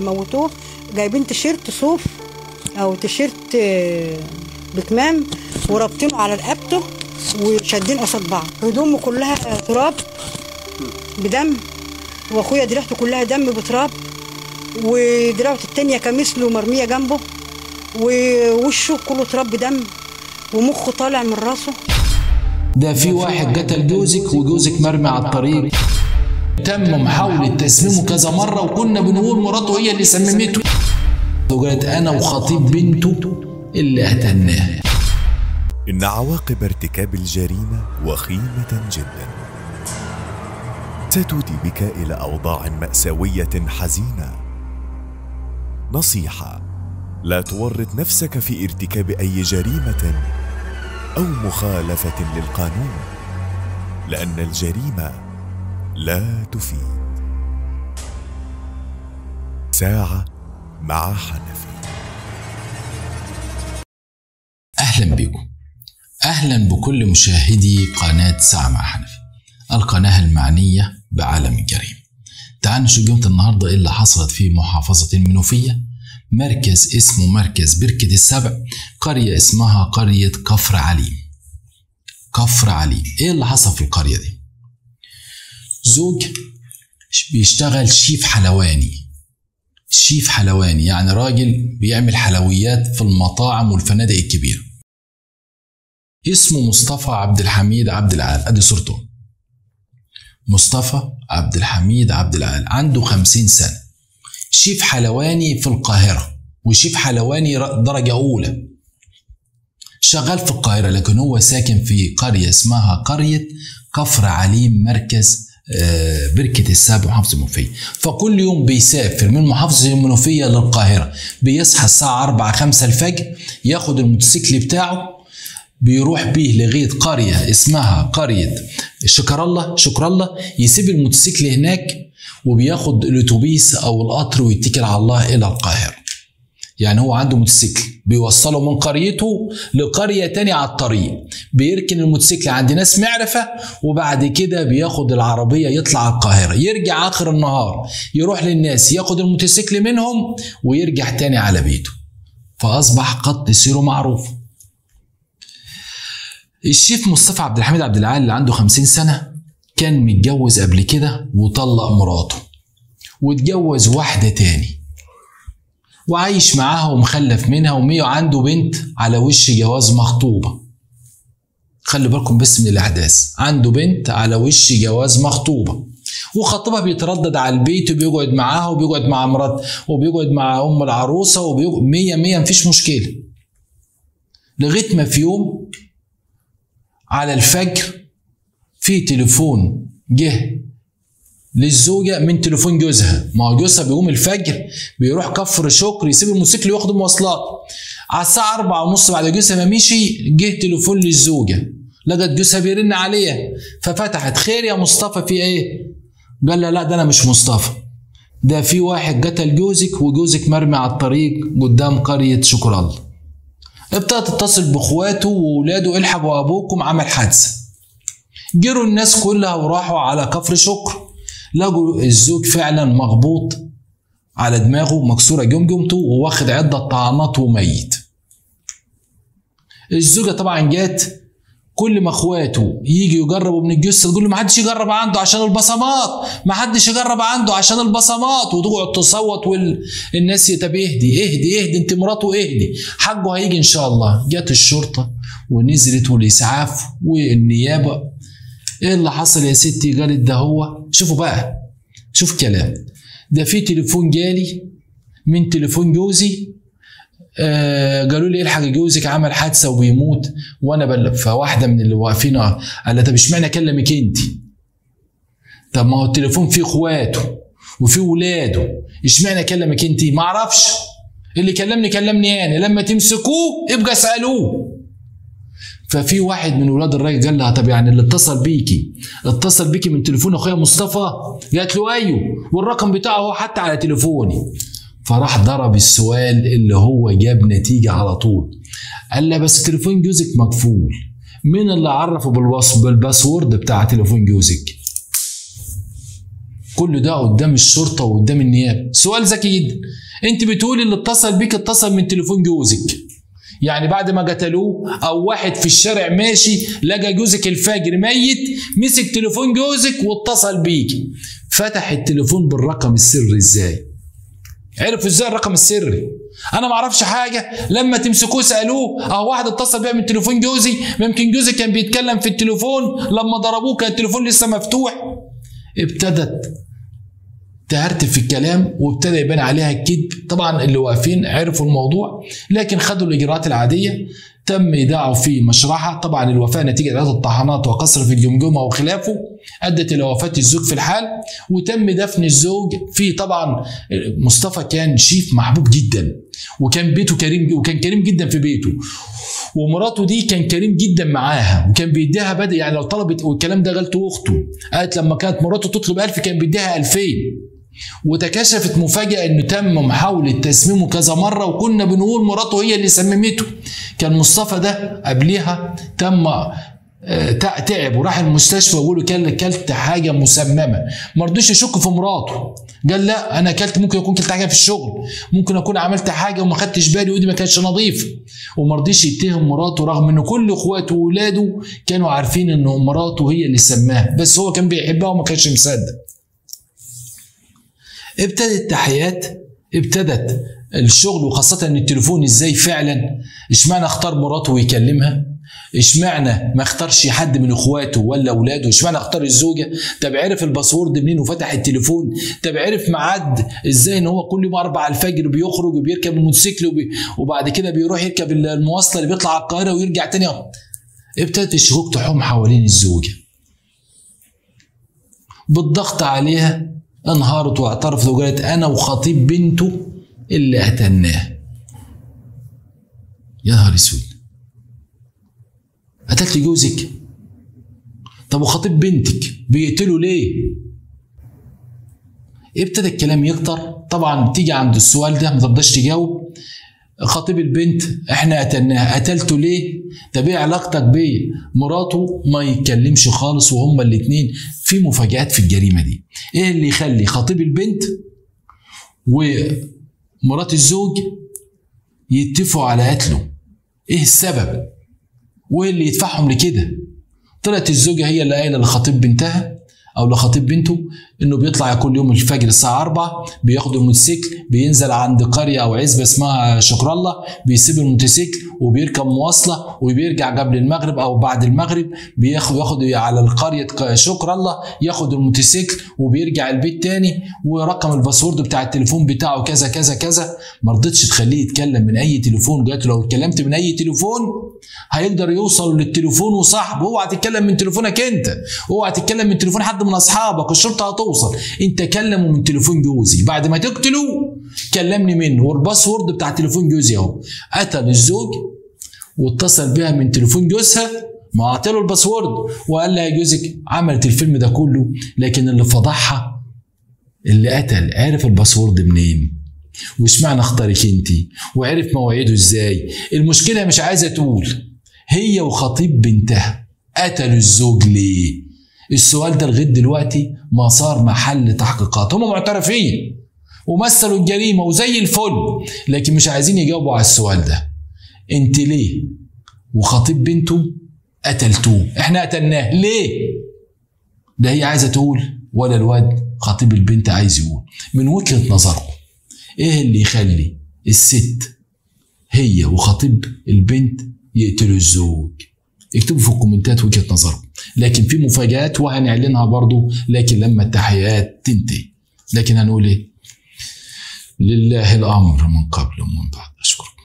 موتوه جايبين تيشيرت صوف او تيشيرت آه، بكمام ورابطينه على رقبته وشادين قصاد بعض هدومه كلها تراب بدم واخويا دراعته كلها دم بتراب ودراعته التانية كمثله مرمية جنبه ووشه كله تراب بدم ومخه طالع من راسه ده في واحد قتل جوزك وجوزك مرمي على الطريق تم محاولة تسميمه كذا مرة وكنا بنقول مراته هي اللي سممته وقالت أنا وخطيب بنته اللي قتلناه إن عواقب ارتكاب الجريمة وخيمة جدا ستودي بك إلى أوضاع مأساوية حزينة نصيحة لا تورط نفسك في ارتكاب أي جريمة أو مخالفة للقانون لأن الجريمة لا تفيد ساعة مع حنفي أهلا بكم أهلا بكل مشاهدي قناة ساعة مع حنفي القناة المعنية بعالم الجريمة تعالوا نشوف جملة النهاردة إيه اللي حصلت في محافظة المنوفية مركز اسمه مركز بركة السبع قرية اسمها قرية كفر عليم كفر عليم ايه اللي حصل في القرية دي زوج بيشتغل شيف حلواني شيف حلواني يعني راجل بيعمل حلويات في المطاعم والفنادق الكبيرة اسمه مصطفى عبد الحميد عبد العال ادي صورته مصطفى عبد الحميد عبد العال عنده خمسين سنة شيف حلواني في القاهرة وشيف حلواني درجة أولى شغال في القاهرة لكن هو ساكن في قرية اسمها قرية كفر عليم مركز آه، بركة السابع محافظة المنوفية فكل يوم بيسافر من محافظة المنوفية للقاهرة بيصحى الساعة 4 5 الفجر ياخد الموتوسيكل بتاعه بيروح بيه لغاية قرية اسمها قرية شكر الله شكر الله يسيب الموتوسيكل هناك وبياخد الاتوبيس او القطر ويتكل على الله الى القاهره يعني هو عنده موتوسيكل بيوصله من قريته لقرية تانية على الطريق بيركن الموتوسيكل عند ناس معرفة وبعد كده بياخد العربية يطلع على القاهرة يرجع آخر النهار يروح للناس ياخد الموتوسيكل منهم ويرجع تاني على بيته فأصبح خط سيره معروف الشيف مصطفى عبد الحميد عبد العال اللي عنده 50 سنة كان متجوز قبل كده وطلق مراته واتجوز واحدة تاني وعايش معاها ومخلف منها ومية عنده بنت على وش جواز مخطوبة خلي بالكم بس من الأحداث عنده بنت على وش جواز مخطوبة وخطيبها بيتردد على البيت وبيقعد معاها وبيقعد مع مرات وبيقعد مع أم العروسة وبيقعد مية مية مفيش مشكلة لغاية ما في يوم على الفجر في تليفون جه للزوجه من تليفون جوزها ما هو جوزها بيقوم الفجر بيروح كفر شكر يسيب الموتوسيكل وياخد مواصلات على الساعه أربعة ونص بعد جوزها ما مشي جه تليفون للزوجه لقت جوزها بيرن عليها ففتحت خير يا مصطفى في ايه قال لها لا ده انا مش مصطفى ده في واحد قتل جوزك وجوزك مرمي على الطريق قدام قريه شكر الله ابتدت تتصل باخواته واولاده الحقوا ابوكم عمل حادثه جروا الناس كلها وراحوا على كفر شكر لقوا الزوج فعلا مغبوط على دماغه مكسوره جمجمته وواخد عده طعنات وميت الزوجه طبعا جات كل ما اخواته يجي يجربوا من الجثه تقول له ما حدش يجرب عنده عشان البصمات ما حدش يجرب عنده عشان البصمات وتقعد تصوت والناس طب اهدي اهدي اهدي انت مراته اهدي حقه هيجي ان شاء الله جت الشرطه ونزلت والاسعاف والنيابه ايه اللي حصل يا ستي قالت ده هو شوفوا بقى شوف كلام ده في تليفون جالي من تليفون جوزي آه قالوا لي الحق جوزك عمل حادثه وبيموت وانا بلغ فواحده من اللي واقفين قال لها طب اشمعنى اكلمك انت؟ طب ما هو التليفون فيه اخواته وفيه ولاده اشمعنى اكلمك انت؟ ما اعرفش اللي كلمني كلمني انا لما تمسكوه ابقى اسالوه ففي واحد من ولاد الراجل قال لها طب يعني اللي اتصل بيكي اتصل بيكي من تليفون اخويا مصطفى قالت له ايوه والرقم بتاعه هو حتى على تليفوني فراح ضرب السؤال اللي هو جاب نتيجه على طول قال لها بس تليفون جوزك مقفول مين اللي عرفه بالباسورد بتاع تليفون جوزك كل ده قدام الشرطه وقدام النيابه سؤال ذكي جدا انت بتقولي اللي اتصل بيك اتصل من تليفون جوزك يعني بعد ما قتلوه او واحد في الشارع ماشي لقى جوزك الفاجر ميت مسك تليفون جوزك واتصل بيك فتح التليفون بالرقم السري ازاي عرفوا ازاي الرقم السري انا ما اعرفش حاجه لما تمسكوه سالوه اه واحد اتصل بيا من تليفون جوزي ممكن جوزي كان بيتكلم في التليفون لما ضربوه كان التليفون لسه مفتوح ابتدت تهرتب في الكلام وابتدى يبان عليها الكذب طبعا اللي واقفين عرفوا الموضوع لكن خدوا الاجراءات العاديه تم ايداعه في مشرحه طبعا الوفاه نتيجه عدد الطحنات وقصر في الجمجمه وخلافه ادت الى وفاه الزوج في الحال وتم دفن الزوج في طبعا مصطفى كان شيف محبوب جدا وكان بيته كريم وكان كريم جدا في بيته ومراته دي كان كريم جدا معاها وكان بيديها بدأ يعني لو طلبت والكلام ده قالته اخته قالت لما كانت مراته تطلب 1000 كان بيديها 2000 وتكشفت مفاجأة انه تم محاولة تسميمه كذا مرة وكنا بنقول مراته هي اللي سممته كان مصطفى ده قبليها تم آه، تع- تعب وراح المستشفى ويقولوا كان كلت حاجه مسممه ما رضوش يشك في مراته قال لا انا اكلت ممكن اكون كلت حاجه في الشغل ممكن اكون عملت حاجه وما خدتش بالي ودي ما كانتش نظيفه وما رضيش يتهم مراته رغم ان كل اخواته واولاده كانوا عارفين ان مراته هي اللي سماها بس هو كان بيحبها وما كانش مصدق ابتدت تحيات ابتدت الشغل وخاصة ان التليفون ازاي فعلا اشمعنى اختار مراته ويكلمها اشمعنى ما اختارش حد من اخواته ولا اولاده اشمعنى اختار الزوجه طب عرف الباسورد منين وفتح التليفون طب عرف ميعاد ازاي ان هو كل يوم 4 الفجر بيخرج وبيركب الموتوسيكل وبي... وبعد كده بيروح يركب المواصله اللي بيطلع على القاهره ويرجع تاني ابتدت الشكوك تحوم حوالين الزوجه بالضغط عليها انهارت واعترفت وقالت انا وخطيب بنته اللي قتلناه يا نهار اسود قتلت جوزك طب وخطيب بنتك بيقتلوا ليه ابتدى الكلام يكتر طبعا تيجي عند السؤال ده ما ترضاش تجاوب خطيب البنت احنا قتلناها قتلته ليه طب ايه علاقتك بيه مراته ما يتكلمش خالص وهما الاتنين في مفاجآت في الجريمه دي ايه اللي يخلي خطيب البنت ومرات الزوج يتفقوا على قتله ايه السبب وايه اللي يدفعهم لكده طلعت الزوجه هي اللي قايله لخطيب بنتها او لخطيب بنته انه بيطلع كل يوم الفجر الساعه 4 بياخد الموتوسيكل بينزل عند قريه او عزبه اسمها شكر الله بيسيب الموتوسيكل وبيركب مواصله وبيرجع قبل المغرب او بعد المغرب بياخد ياخد على القريه شكر الله ياخد الموتوسيكل وبيرجع البيت تاني ورقم الباسورد بتاع التليفون بتاعه كذا كذا كذا ما رضتش تخليه يتكلم من اي تليفون قالت له لو اتكلمت من اي تليفون هيقدر يوصل للتليفون وصاحبه اوعى تتكلم من تليفونك انت اوعى تتكلم من تليفون حد من اصحابك الشرطه هتوصل انت كلمه من تليفون جوزي بعد ما تقتله كلمني منه والباسورد بتاع تليفون جوزي اهو قتل الزوج واتصل بيها من تليفون جوزها ما اعطيله الباسورد وقال لها يا جوزك عملت الفيلم ده كله لكن اللي فضحها اللي قتل عرف الباسورد منين واشمعنى اختارك انت وعرف مواعيده ازاي المشكله مش عايزه تقول هي وخطيب بنتها قتلوا الزوج ليه السؤال ده لغايه دلوقتي ما صار محل تحقيقات هم معترفين ومثلوا الجريمه وزي الفل لكن مش عايزين يجاوبوا على السؤال ده انت ليه وخطيب بنته قتلتوه احنا قتلناه ليه ده هي عايزه تقول ولا الواد خطيب البنت عايز يقول من وجهه نظركم ايه اللي يخلي الست هي وخطيب البنت يقتلوا الزوج اكتبوا في الكومنتات وجهه نظركم لكن في مفاجآت وهنعلنها برضو لكن لما التحيات تنتهي لكن هنقول ايه لله الامر من قبل ومن بعد اشكركم